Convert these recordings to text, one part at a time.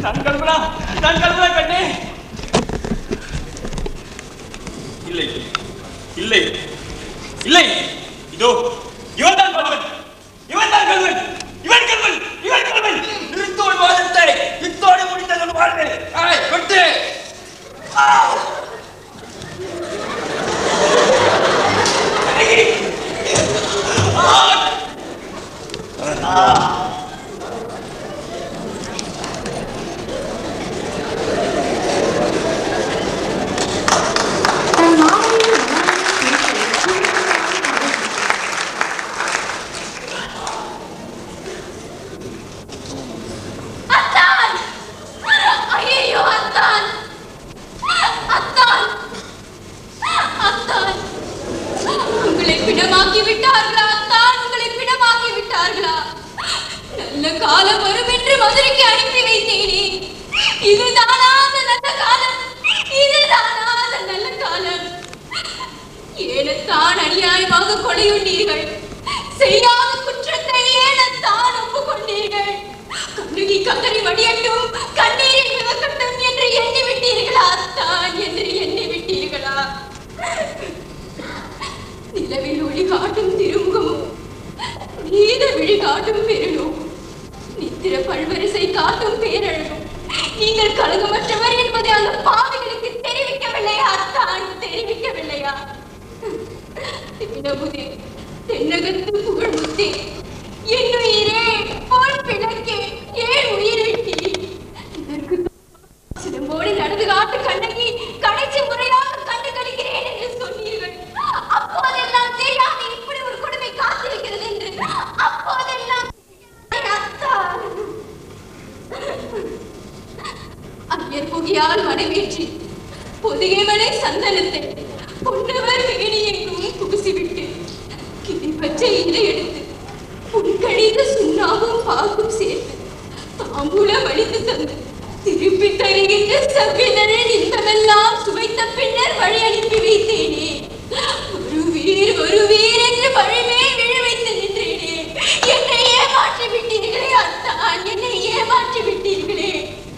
நான் கல்பனா நான் கல்பனா கண்ணே இல்லை இல்லை இல்லை இதோ இவன் தான் கல்வன் இவன் தான் கல்வன் இவன் கல்வன் இவன் கல்வன் நிறுத்தோடு வாதத்தை இத்தோடு முடித்தது வாழ்வே ஆய் விட்டு தன் மாமனின் மனதில் அத்தான் ஐயோ அத்தான் அத்தான் அத்தான் உங்களை பிணமாக்கி விட்டார்களா அத்தான் உங்களை பிணமாக்கி விட்டார்களா நல்ல காலம் வரும் என்று மதுரைக்கு அனுப்பி வைத்தேனே இதுதானா அந்த நல்ல காலம் இதுதானா அந்த நல்ல காலம் ஏனத்தான் அநியாயமாக கொலையுண்டீர்கள் செய்யாத குற்றத்தை ஏனத்தான் ஒப்புக்கொண்டீர்கள் கண்ணகி கதறி வடியட்டும் கண்ணீரில் மிதக்கட்டும் என்று எண்ணி விட்டீர்களா தான் என்று எண்ணி விட்டீர்களா நிலவில் ஒளி காட்டும் திருமுகமும் நீத விழி காட்டும் பெருளும் நித்திர பல்வரிசை காட்டும் பேரழகும் நீங்கள் கலகமற்றவர் என்பதை அந்த பாவிகளுக்கு தெரிவிக்கவில்லையா தான் தெரிவிக்கவில்லையா தினமுதே தென்னகத்து புகழ்முத்தே என் உயிரே போல் பிணக்கே ஏன் உயிரிட்டி இதற்கு சிலம்போடு நடந்து காட்டு கண்ணகி கடைசி முறையாக கண்டு கழிக்கிறேன் என்று சொன்னீர்கள் அப்போதெல்லாம் தெரியாது இப்படி ஒரு கொடுமை காத்திருக்கிறது என்று அப்போதெல்லாம் அத்தான். ஐயர் புகியால் மனைவேற்றி பொதிகைமலை சந்தனத்தை பொன்னவர் வேணி எங்கும் பூசிவிட்டு கிளிப்பச்சை இலை எடுத்து புண்கழித சுண்ணாவும் பாகும் சேர்த்து தாம்பூலம் அளித்து தந்து திருப்பி தருகின்ற சவ்வினரின் இன்பமெல்லாம் சுவைத்த பின்னர் வழி அனுப்பி வைத்தேனே ஒரு வீர் ஒரு வீர் என்று வழிமேல் விழ வைத்து நின்றேனே என்னை ஏமாற்றி விட்டீர்களே அத்தான் என்னை ஏமாற்றி விட்டீர்களே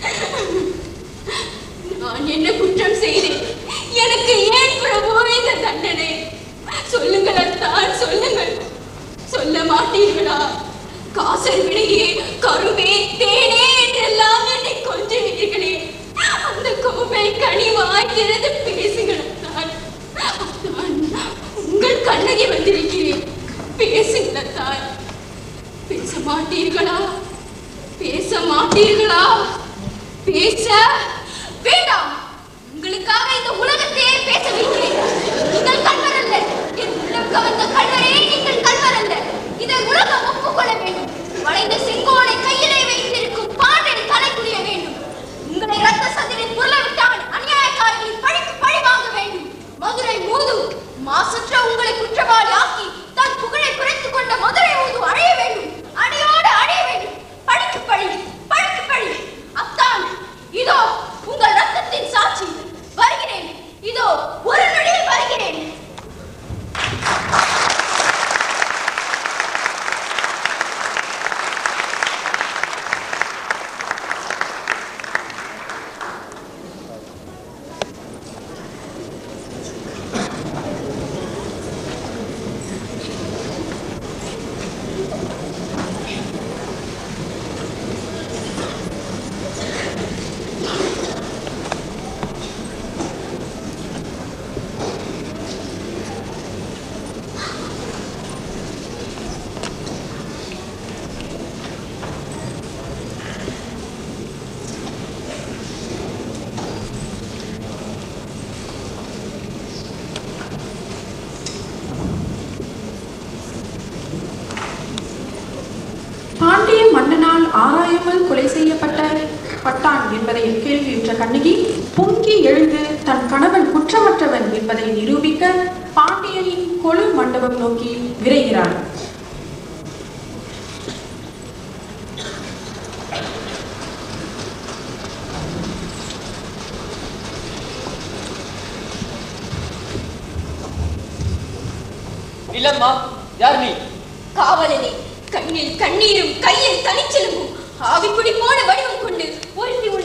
நான் என்ன குற்றம் செய்தேன் எனக்கு ஏன் பிரபு இந்த தண்டனை சொல்லுங்கள் அத்தான் சொல்லுங்கள் சொல்ல மாட்டீர்களா காசர் விடையே கருவே தேனே என்றெல்லாம் என்னை கொஞ்சுவீர்களே அந்த கோப்பை கனிவாய் திறந்து பேசுங்கள் அத்தான் அத்தான் உங்கள் கண்ணகி வந்திருக்கிறேன் பேசுங்கள் அத்தான் பேச மாட்டீர்களா பேச மாட்டீர்களா பேச வேண்டாம் உங்களுக்காக இந்த உலகத்தையே பேச வைக்கிறேன் நீங்கள் கல்வர் அல்ல என் உள்ளம் கவர்ந்த கல்வரே நீங்கள் கல்வர் அல்ல இதை உலகம் ஒப்புக்கொள்ள வேண்டும் வளைந்த செங்கோலை கையிலே வைத்திருக்கும் பாண்டில் தலை குனிய வேண்டும் உங்களை ரத்த சந்திரில் புரளவிட்டால் அநியாயக்காரர்களின் பழிக்கு பழி வாங்க வேண்டும் மதுரை மூது மாசற்ற உங்களை குற்றவாளி ஆக்கி தன் புகழை குறைத்துக் கொண்ட மதுரை மூது அழிய வேண்டும் அடியோடு அழிய வேண்டும் பழிக்கு பழி பழிக்கு பழி அத்தான் இதோ உங்கள் ரத்தத்தின் சாட்சி வருகிறேன் இதோ ஒரு நொடியில் வருகிறேன் பாண்டிய மன்னனால் ஆராயாமல் கொலை செய்யப்பட்ட பட்டான் என்பதை கேள்வியுற்ற கண்ணகி பொங்கி எழுந்து தன் கணவன் குற்றமற்றவன் என்பதை நிரூபிக்க பாண்டியனின் கொலு மண்டபம் நோக்கி விரைகிறாள் இல்லம்மா யார் நீ காவலனே கண்ணில் கண்ணீரும் கையில் தனிச்செலும்பும் ஆவிக்குடி போன வடிவம் கொண்டு ஒருத்தி உன்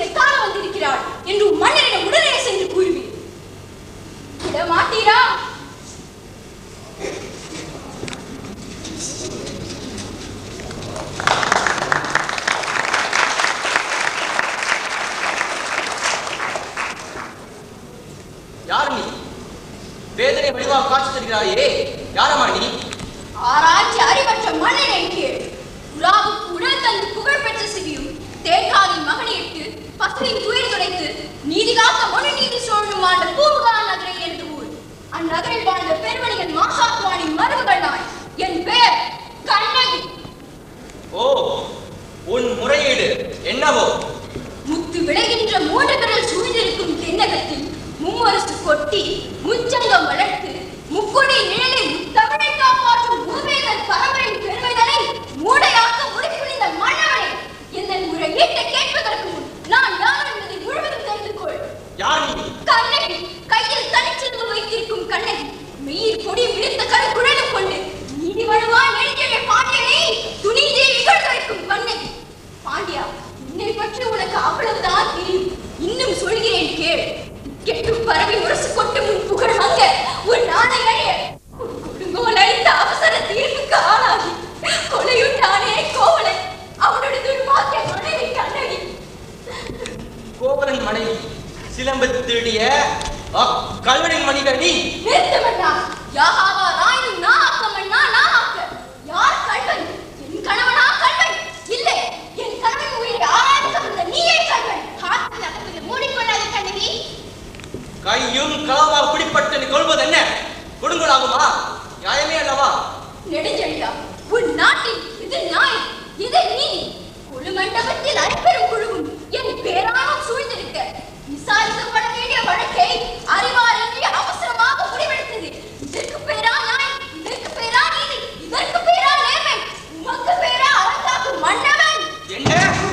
தெளிவாக காட்சி தருகிறாயே யாரம்மா நீ ஆராய்ச்சி அறிவற்ற மன்னனை கீழ் உலாவுக்கு உடல் தந்து புகழ் பெற்ற சிவியும் தேங்காவின் மகனிட்டு பசுவின் துயர் துடைத்து நீதி காக்க மனு நீதி சோழனும் ஆண்ட பூமுகா நகரை என்று ஊர் அந்நகரில் வாழ்ந்த பெருமணியன் மாசாத்வானின் மருமகள் நாய் என் பெயர் கண்ணகி ஓ உன் முறையீடு என்னவோ முத்து விளைகின்ற மூன்று விரல் சூழ்ந்திருக்கும் தென்னகத்தில் மும்மரசு கொட்டி முச்சங்கம் வளர்த்து முக்கொடி நிழலில் தமிழை காப்பாற்றும் மூவேதன் பரம்பரையின் பெருமைதனை மூடையாக்க முடிப்புரிந்த மன்னவனே இந்த முறையீட்டை கேட்பதற்கு முன் நான் யார் என்பதை முழுவதும் தெரிந்து கொள் யார் நீ கண்ணகி கையில் தனிச்சிறுவு வைத்திருக்கும் கண்ணகி மெய்யில் கொடி விடுத்த கருக்குழலும் கொண்டு நீதி வழுவாய் நெருங்கிய பாண்டியனை துணிந்தே இகழ்ந்து வைக்கும் கண்ணகி பாண்டியா என்னை பற்றி உனக்கு அவ்வளவுதான் தெரியும் இன்னும் சொல்கிறேன் கேள் கெட்டும் பறவை முரசு கொட்டு முன் புகழ் அங்க உன் நாணை அழிய உன் கொடுங்கோல் அளித்த அவசர தீர்ப்புக்கு ஆளாகி கொலையுண்டானே கோவலை அவனுடைய துர்பாக்கிய மனைவி கண்ணகி கோவலன் மனைவி சிலம்பு திருடிய கல்வனின் மனிதர் நீ நிறுத்தமண்ணா யாகாவா ராயனும் நான் ஆக்கமண்ணா நான் ஆக்க யார் கல்வன் என் கணவனா கல்வன் இல்லை என் கணவன் உயிரை ஆராய்ச்சி வந்த நீயே கல்வன் காத்து நகத்தில் மூடிக்கொள்ளாத கண்ணகி கையும் களவா பிடிப்பட்டு நீ கொள்வது என்ன கொடுங்களாகுமா நியாயமே அல்லவா நெடுஞ்செழியா உன் நாட்டில் இது நாய் இது நீ குழு மண்டபத்தில் ஐம்பெரும் குழுவும் என் பேராலும் சூழ்ந்திருக்க விசாரிக்கப்பட வேண்டிய வழக்கை அறிவாரின்றி அவசரமாக முடிவெடுத்தது இதற்கு பேரா நாய் இதற்கு பேரா நீதி இதற்கு பேரா நேர்மை உமக்கு பேரா அரசாக்கும் மன்னவன் என்ன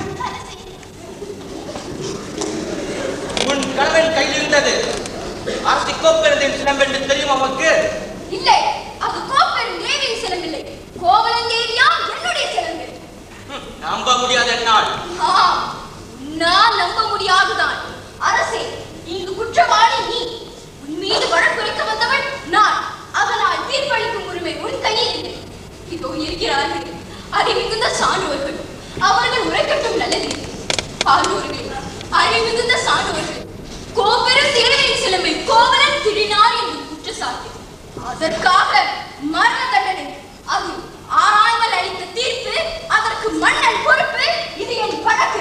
உன் கணவன் கையில் இருந்தது அரசி கோப்பெருந்தின் சிலம்பென்று தெரியும் அவனுக்கு இல்லை அது கோப்பெரும் தேவியின் சிலம்பில்லை கோவலன் தேவியா என்னுடைய சிலம்பு ஹம், நம்ப முடியாத என்னால் ஆம், நான் நம்ப முடியாதுதான் அரசே இங்கு குற்றவாளி நீ உன் மீது வழக்குரைக்க வந்தவன் நான் அதனால் தீர்ப்பளிக்கும் உரிமை உன் கையில் இல்லை இதோ இருக்கிறார்கள் அறிமிகுந்த சான்றோர்கள் அவர்கள் உரைக்கட்டும் நல்லது ஆண்டோர்கள் அறிமிகுந்த சான்றோர்கள் கோபெரும் தேவையின் சிலம்பை கோவலன் திருநாள் என்று குற்றச்சாட்டு அதற்காக மரண தண்டனை அது ஆராய்மல் அளித்த தீர்ப்பு அதற்கு மன்னன் பொறுப்பு இது என் வழக்கு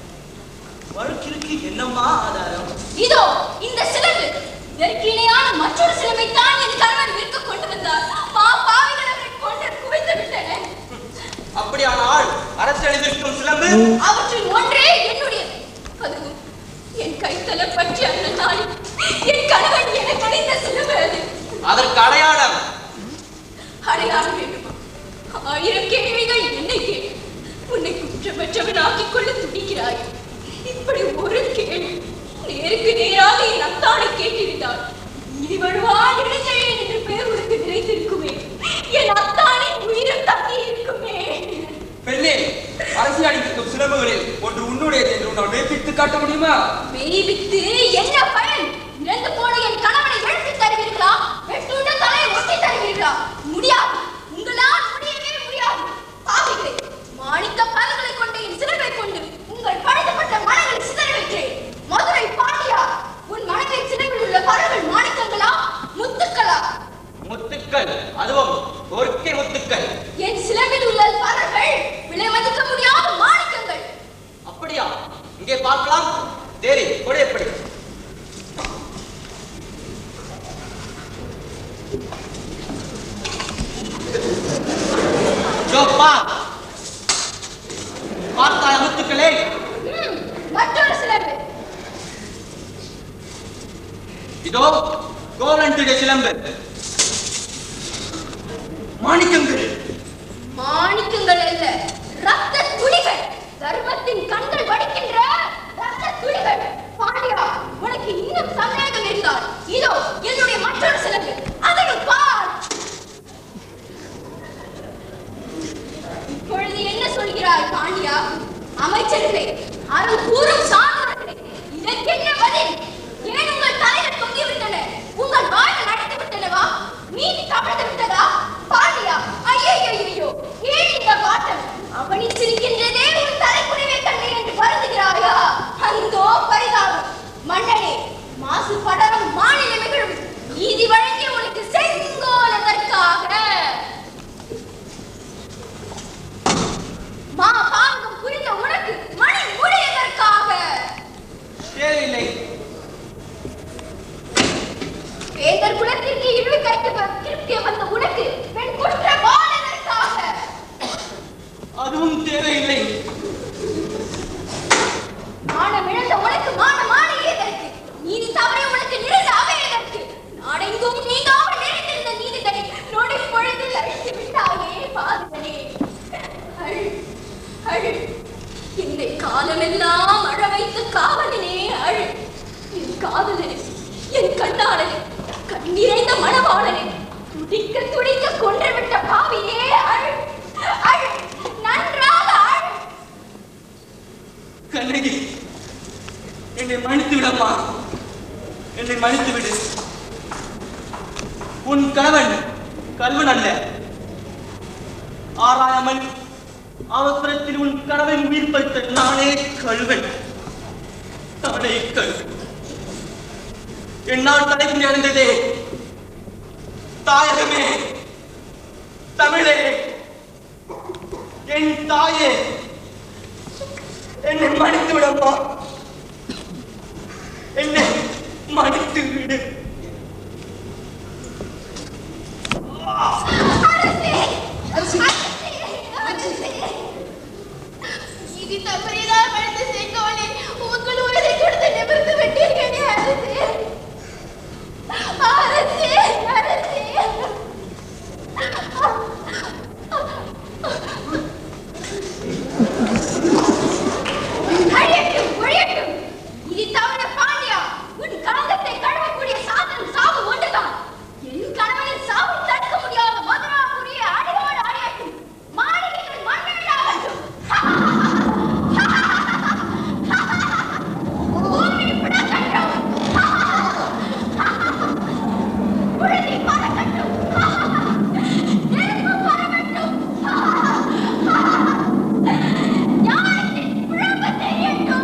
வழக்கிற்கு என்னம்மா ஆதாரம் இதோ இந்த சிலம்பு இதற்கு இணையான மற்றொரு சிலம்பை தான் என் கணவன் விற்க கொண்டு வந்தார் பா பாவிகள் அவரை கொண்டு குவித்து விட்டனர் அப்படியானால் அரசு எழுதியிருக்கும் சிலம்பு அவற்றில் ஒன்றே என்னுடையது அதுவும் என் கைத்தல பற்றி அந்த நாளில் என் கணவன் எனக்கு அளித்த சிலம்பு அது அதற்கு அடையாளம் அடையாள வேண்டுமா ஆயிரம் கேள்விகள் என்னை கேள் உன்னை குற்றமற்றவனாக்கிக் கொள்ள துடிக்கிறாய் இப்படி ஒரு கேள்வி நேருக்கு நேராக என் அத்தானை கேட்டிருந்தால் நீதி வழுவா இடைஞ்செழியன் என்று பேர் உனக்கு நினைத்திருக்குமே என் அத்தானின் உயிரும் தங்கி இருக்குமே பெண்ணே அரசு அளித்திருக்கும் சிலம்புகளில் ஒன்று உன்னுடையது என்று உன்னால் மெய்ப்பித்து காட்ட முடியுமா மெய்வித்து என்ன பயன் இறந்து போன என் கணவனை எழுப்பி தருவீர்களா வெட்டுண்ட தலையை ஒட்டி தருவீர்களா முடியாது உங்களால் முடியவே முடியாது பாவிகளே மாணிக்க பலகளை கொண்ட என் சிலவை கொண்டு உங்கள் பழுதுபட்ட மனங்களை சிதற வைக்கிறேன் மதுரை பாண்டியா உன் மனதில் சிலவில் உள்ள பலகள் மாணிக்கங்களா முத்துக்களா முத்துக்கள் அதுவும் ஒருக்கை முத்துக்கள் என் சிலவில் உள்ள பலர்கள் விலை மதிக்க முடியாத மாணிக்கங்கள் அப்படியா இங்கே பார்க்கலாம் தேரி கொடு எப்படி ஜோப்பா பார்த்தாய முத்துக்களே ம், மற்றொரு சிலவு இதோ கோவலன் சிலம்பு மாணிக்கங்கள் மாணிக்கங்கள் அல்ல ரத்த துளிகள் தர்மத்தின் கண்கள் வடிக்கின்ற ரத்த துளிகள் பாண்டியா உனக்கு இன்னும் சந்தேகம் இருந்தால் இதோ என்னுடைய மற்றொரு சிலம்பு அதையும் பார் இப்பொழுது என்ன சொல்கிறாய் பாண்டியா அமைச்சர்களே அருள் கூறும் சான்றோர்களே இதற்கென்ன பதில் ஏன் உங்கள் தலையில் தொங்கிவிட்டன உங்கள் வாயில் நடந்து விட்டனவா நீதி கவிழ்ந்து விட்டதா பாண்டியா ஐயோ ஏன் இந்த பாட்டம் அவனிச்சிருக்கின்றதே உன் தலைக்குடிவே கண்ணே என்று வருந்துகிறாயா அந்தோ பரிதாபம் மன்னனே மாசு படரும் மாநில மிகழும் நீதி வழங்கி உனக்கு செய் காலமெல்லாம் அழ வைத்த காவலனே அழு என் காதலனே என் கண்ணாளனே கண்ணிறைந்த மணவாளனே துடிக்க துடிக்க கொன்றுவிட்ட பாவியே அழு அழு நன்றாக அழு கண்ணகி என்னை மன்னித்து விடம்மா என்னை மன்னித்து விடு உன் கணவன் கல்வன் அல்ல ஆராயாமல் அவசரத்தில் உன் கணவன் உயிர் பறித்த நானே கல்வன் நானே கல்வன் என்னால் தலைக்கு நடந்ததே தாயகமே தமிழே என் தாயே என்னை மன்னித்து விடம்மா என்னை மன்னித்து விடு இது தவறினால் மனித சேர்க்கவனே உங்கள் உயிரை கொடுத்து நிமிர்ந்து விட்டீர்களே அரசே அரசே அரசே அழியட்டும் ஒழியட்டும் இது தவிர பாண்டியா உன் களங்கத்தை கழுவக்கூடிய சாதனம் சாவு ஒன்றுதான் என் கணவனின் சாவு தடுக்க முடியாத மதுராபுரிய அடியோடு அழியட்டும் மாளிகைகள் மண்ணிலாகட்டும் பூமி பிளக்கட்டும் புழுதி பறக்கட்டும் நெருப்பு பரவட்டும் ஞானத்தின் பிழம்பு தெரியட்டும்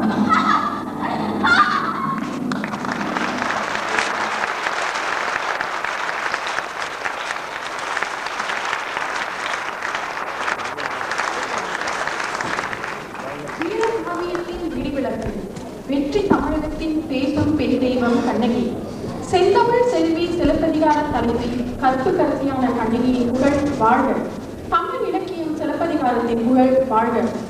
வீரகாவியத்தின் விடிவிளக்கு வெற்றி தமிழகத்தின் பேசும் பெண் தெய்வம் கண்ணகி செந்தமிழ் செல்வி சிலப்பதிகார தலைவி கற்பு கரசியான கண்ணகியின் புகழ் வாழ்க தமிழ் இலக்கியம் சிலப்பதிகாரத்தின் புகழ் வாழ்க